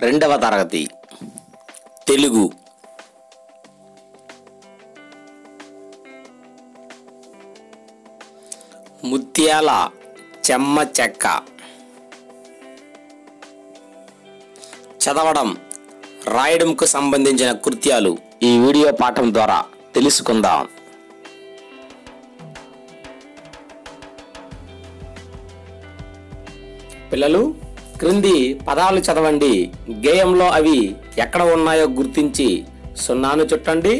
రెండవ తరగతి తెలుగు ముత్యాల చెమ్మ చెక్క చదవడం రాయడంకు సంబంధించిన కృత్యాలు ఈ వీడియో పాఠం ద్వారా తెలుసుకుందాం పిల్లలు క్రింది పదాలు చదవండి గేయంలో అవి ఎక్కడ ఉన్నాయో గుర్తించి సున్నాను చుట్టండి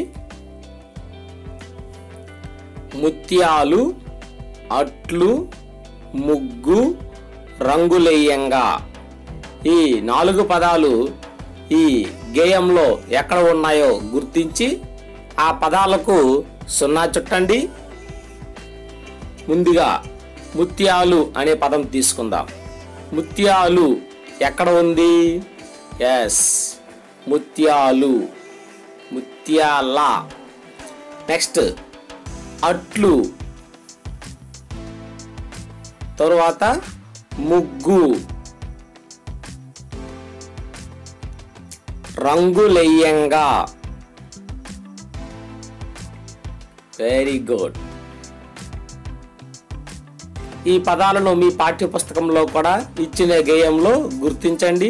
ముత్యాలు అట్లు ముగ్గు రంగులేయంగా ఈ నాలుగు పదాలు ఈ గేయంలో ఎక్కడ ఉన్నాయో గుర్తించి ఆ పదాలకు సున్నా చుట్టండి ముందుగా ముత్యాలు అనే పదం తీసుకుందాం ముత్యాలు ఎక్కడ ఉంది ఎస్ ముత్యాలు ముత్యాల నెక్స్ట్ అట్లు తరువాత ముగ్గు రంగులెయ్యంగా వెరీ గుడ్ ఈ పదాలను మీ పాఠ్య పుస్తకంలో కూడా ఇచ్చిన గేయంలో గుర్తించండి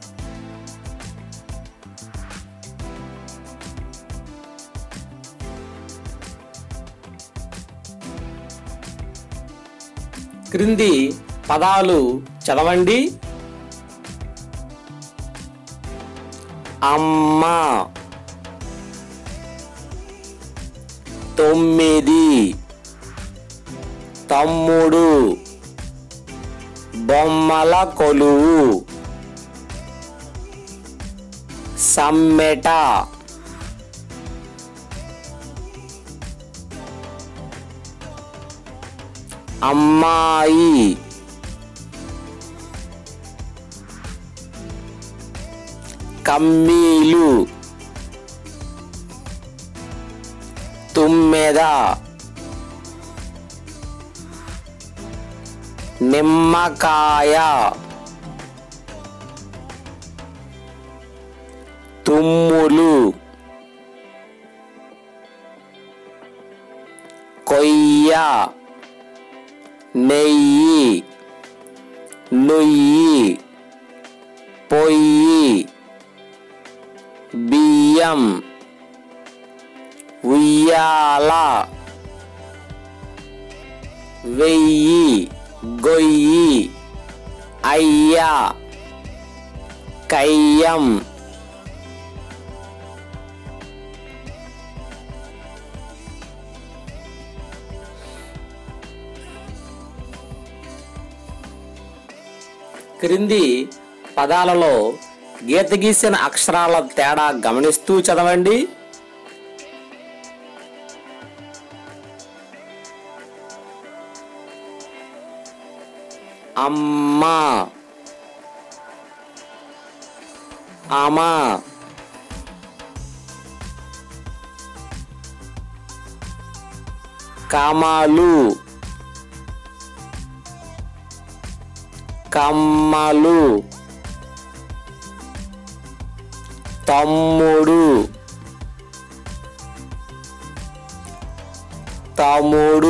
క్రింది పదాలు చదవండి అమ్మ తొమ్మిది తమ్ముడు బొమ్మల కొలువు సమ్మెట అమ్మాయి కమ్మీలు తుమ్మెద నిమ్మకాయ తుమ్ములు కొయ్య నెయ్యి నుయ్యి పొయ్యి బియ్యం ఉయ్యాల వెయ్యి గొయ్యి అయ్యా కయ్యం క్రింది పదాలలో గీత గీసిన అక్షరాల తేడా గమనిస్తూ చదవండి అమ్మ అమ కమలు కమ్మలు తమ్ముడు తమ్ముడు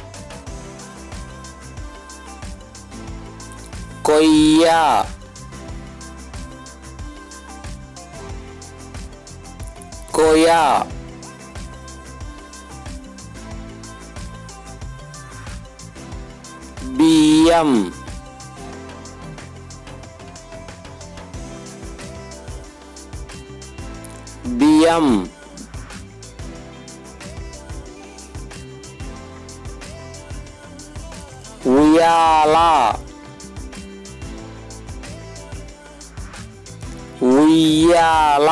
కొయ్య కొయ బియ్యం బియ్యం ఉయ్యాల ఉయ్యాల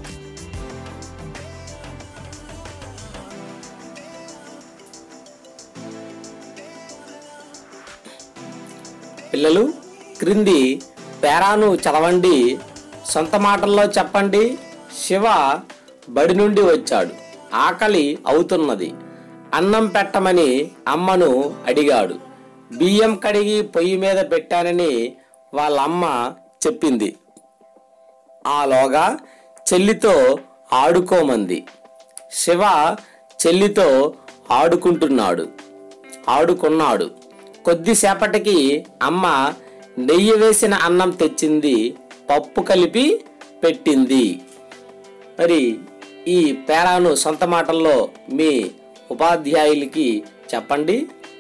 పిల్లలు క్రింది పేరాను చదవండి సొంత మాటల్లో చెప్పండి శివ బడి నుండి వచ్చాడు ఆకలి అవుతున్నది అన్నం పెట్టమని అమ్మను అడిగాడు బియ్యం కడిగి పొయ్యి మీద పెట్టానని వాళ్ళ అమ్మ చెప్పింది ఆలోగా చెల్లితో ఆడుకోమంది శివ చెల్లితో ఆడుకుంటున్నాడు ఆడుకున్నాడు కొద్దిసేపటికి అమ్మ నెయ్యి వేసిన అన్నం తెచ్చింది పప్పు కలిపి పెట్టింది మరి ఈ పేరాను సొంత మాటల్లో మీ ఉపాధ్యాయులకి చెప్పండి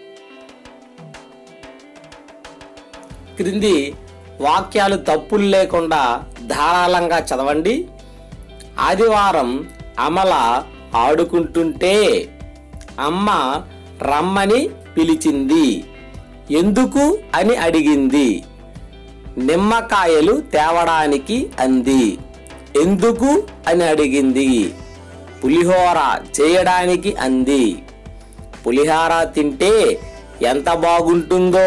క్రింది వాక్యాలు తప్పులు లేకుండా ధారాళంగా చదవండి ఆదివారం అమల ఆడుకుంటుంటే అమ్మ రమ్మని పిలిచింది ఎందుకు అని అడిగింది నిమ్మకాయలు తేవడానికి అంది ఎందుకు అని అడిగింది పులిహోర చేయడానికి అంది పులిహోర తింటే ఎంత బాగుంటుందో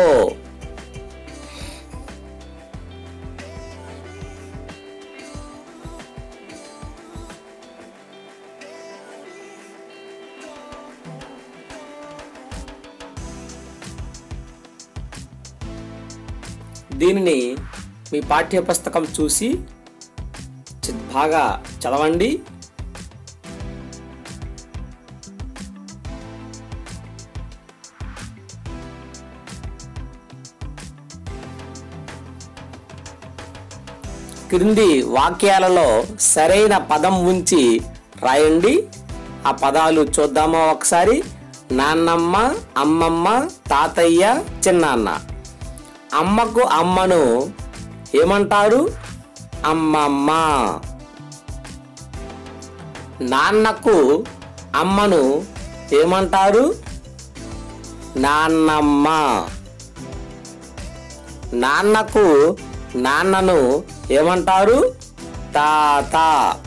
దీనిని మీ పాఠ్యపుస్తకం చూసి చి- బాగా చదవండి క్రింది వాక్యాలలో సరైన పదం ఉంచి రాయండి ఆ పదాలు చూద్దామా ఒకసారి నాన్నమ్మ అమ్మమ్మ తాతయ్య చిన్నాన్న అమ్మకు అమ్మను ఏమంటారు అమ్మమ్మ నాన్నకు అమ్మను ఏమంటారు నాన్నమ్మ నాన్నకు నాన్నను ఏమంటారు తాత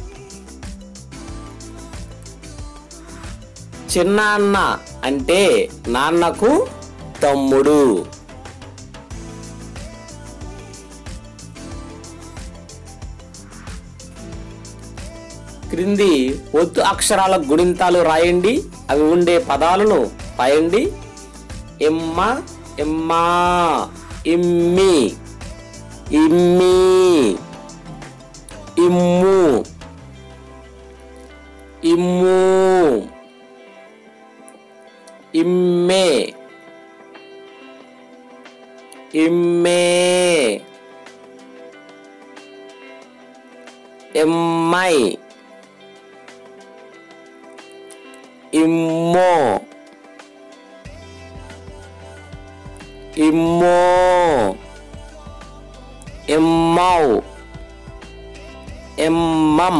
చిన్నాన్న అంటే నాన్నకు తమ్ముడు క్రింది ఒత్తు అక్షరాల గుణింతాలు రాయండి అవి ఉండే పదాలను రాయండి ఎమ్మ ఎమ్మా ఇమ్మి ఇమ్మి ఇమ్ము ఇమ్ము ఇమ్మే ఇమ్మే ఎమ్మై ఇమ్మో ఇమ్మో ఎమ్మౌ ఎమ్మం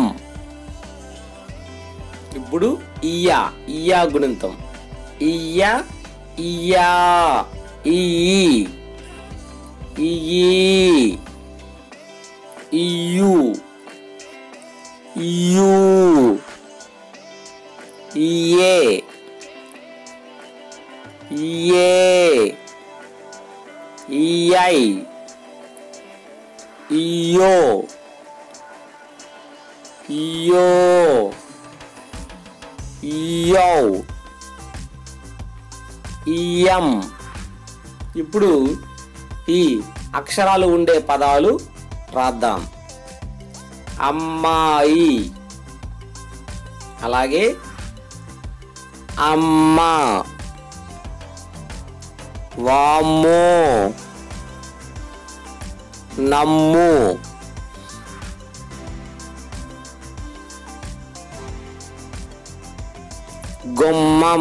ఇప్పుడు ఇయ్యా ఇయ్యా గుణింతం ఇయ్య ఇయ్యా ఇయ్యి ఇయ్యి ఇయ్యు ఇయ్యూ ఇయే ఇయే ఇయై ఇయో ఇయో ఇయో ఇయం ఇప్పుడు ఈ అక్షరాలు ఉండే పదాలు రాద్దాం అమ్మాయి అలాగే అమ్మ వామ్మో నమ్ము గుమ్మం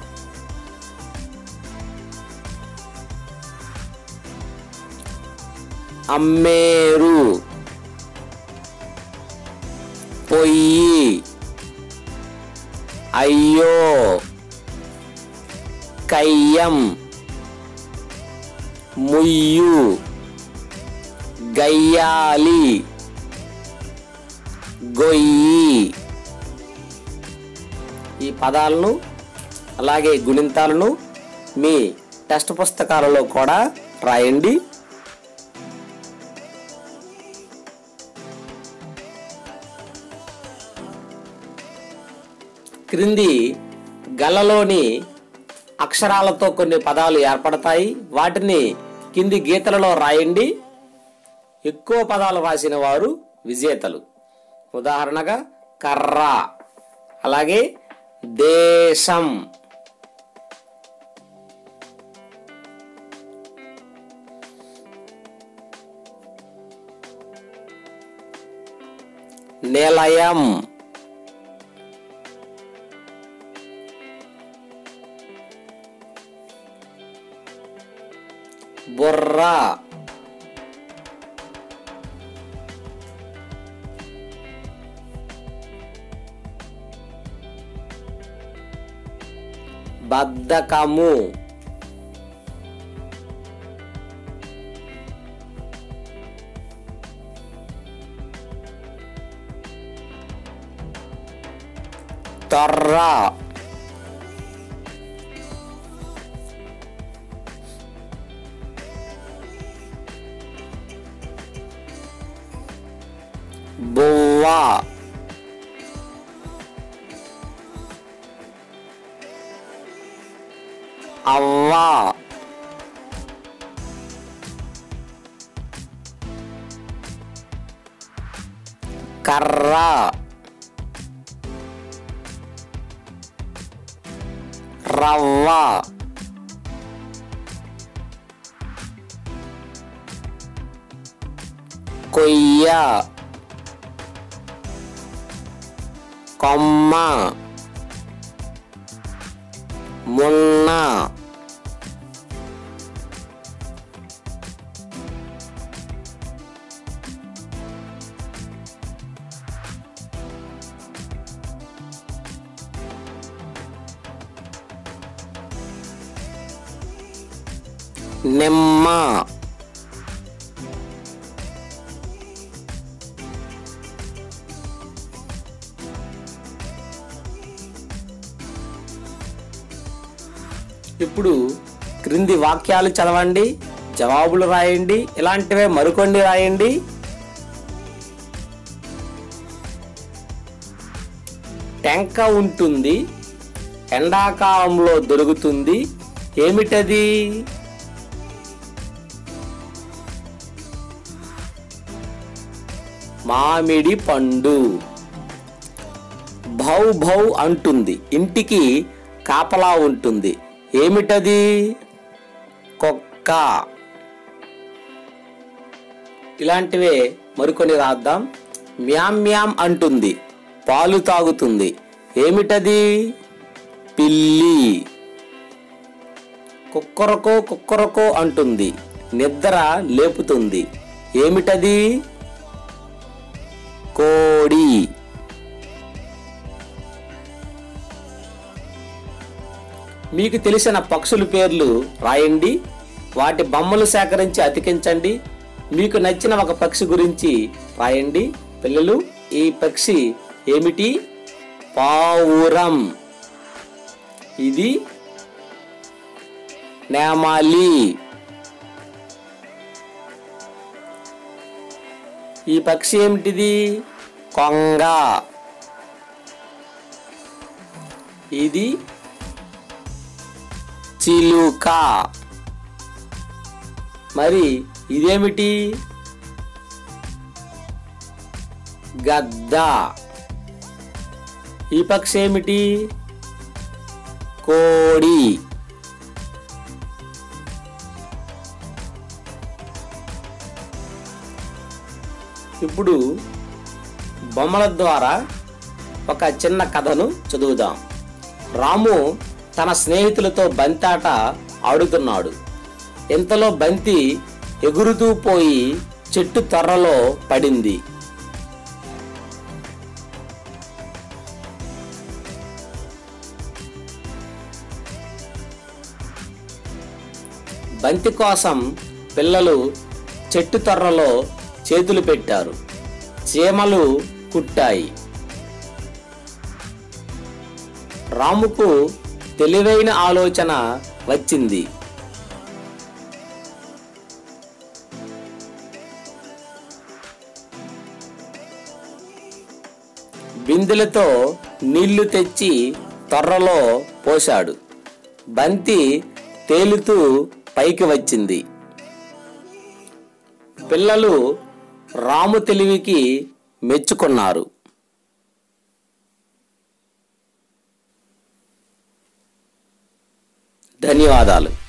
అమ్మేరు పొయ్యి అయ్యో కయ్యం ముయ్యు గయ్యాలి గొయ్యి ఈ పదాలను అలాగే గుణింతాలను మీ టెక్స్ట్ పుస్తకాలలో కూడా రాయండి క్రింది గల్లలోని అక్షరాలతో కొన్ని పదాలు ఏర్పడతాయి వాటిని కింది గీతలలో రాయండి ఎక్కువ పదాలు రాసిన వారు విజేతలు ఉదాహరణగా కర్ర అలాగే దేశం నిలయం బుర్ర బద్ధకము తొర్ర బువ్వ అవ్వ కర్ర రవ్వ కొయ్య కొమ్మ మున్న నిమ్మ ఇప్పుడు క్రింది వాక్యాలు చదవండి జవాబులు రాయండి ఇలాంటివే మరికొన్ని రాయండి టెంక ఉంటుంది ఎండాకాలంలో దొరుకుతుంది ఏమిటది మామిడి పండు భౌ భౌ అంటుంది ఇంటికి కాపలా ఉంటుంది ఏమిటది కుక్క ఇలాంటివే మరికొన్ని రాద్దాం మ్యామ్ మ్యామ్ అంటుంది పాలు తాగుతుంది ఏమిటది పిల్లి కుక్కరకో కుక్కరకో అంటుంది నిద్ర లేపుతుంది ఏమిటది కోడి మీకు తెలిసిన పక్షుల పేర్లు రాయండి వాటి బొమ్మలు సేకరించి అతికించండి మీకు నచ్చిన ఒక పక్షి గురించి రాయండి పిల్లలు ఈ పక్షి ఏమిటి పావురం ఇది నేమాలి ఈ పక్షి ఏమిటిది కొంగ ఇది చిలుక మరి ఇదేమిటి గద్ద ఈ పక్షి ఏమిటి కోడి ఇప్పుడు బొమ్మల ద్వారా ఒక చిన్న కథను చదువుదాం రాము తన స్నేహితులతో బంతాట ఆడుతున్నాడు ఇంతలో బంతి ఎగురుతూ పోయి చెట్టు తొర్రలో పడింది బంతి కోసం పిల్లలు చెట్టు తొర్రలో చేతులు పెట్టారు చీమలు కుట్టాయి రాముకు తెలివైన ఆలోచన వచ్చింది బిందెలతో నీళ్లు తెచ్చి తొర్రలో పోశాడు బంతి తేలుతూ పైకి వచ్చింది పిల్లలు రాము తెలివికి మెచ్చుకున్నారు ధన్యవాదాలు